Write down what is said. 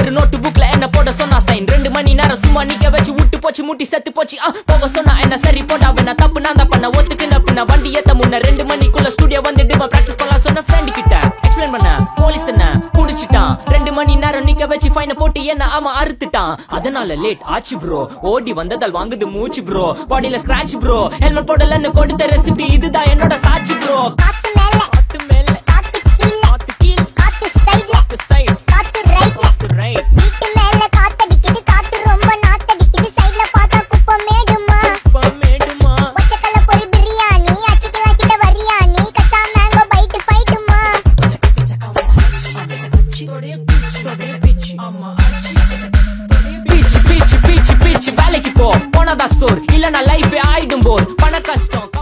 ஒரு நோட்டு புக்ல என்ன போட சொன்னா சைன் ரெண்டு மணி நேரம் சும்மா நிக்க வச்சு விட்டு போச்சு முட்டி செத்து போச்சு ஆ, போக சொன்னா என்ன சரி போட்டா வேணா தப்பு நான் தான் பண்ண ஒத்துக்குன பின்ன வண்டி ஏத்த முன்ன ரெண்டு மணிக்குள்ள ஸ்டுடியோ வந்துட்டு பிராக்டிஸ் பண்ணலாம் சொன்ன ஃப்ரெண்ட் கிட்ட எக்ஸ்பிளைன் பண்ண போலீஸ் என்ன புடிச்சிட்டான் ரெண்டு மணி நேரம் நிக்க வச்சு ஃபைன போட்டு என்ன அவன் அறுத்துட்டான் அதனால லேட் ஆச்சு ப்ரோ ஓடி வந்ததால் வாங்குது மூச்சு ப்ரோ பாடியில ஸ்கிராட்ச் ப்ரோ ஹெல்மெட் போடலன்னு கொடுத்த ரெசிபி இதுதான் என்னோட சாட்சி ப்ரோ காத்து மேல காத்து மேல காத்து கீழ காத்து கீழ் காத்து சைடுல காத்து சைடு காத்து ரைட்ல காத்து ரைட் வீட்டு மேல காத்தடிக்குது காத்து ரொம்ப நாத்தடிக்குது சைடுல பார்த்தா குப்பை மேடுமா மேடுமா ஒச்சக்கல்ல பொரி பிரியாணி அச்சிக்கலாம் கிட்ட வரியாணி கச்சா மேங்கோ பைட்டு ஃபைட்டுமா பீச் பீச் பீச் பீச் வேலைக்கு போ போனதா சோர் இல்லனா லைஃபே ஆயிடும் போர் பண கஷ்டம்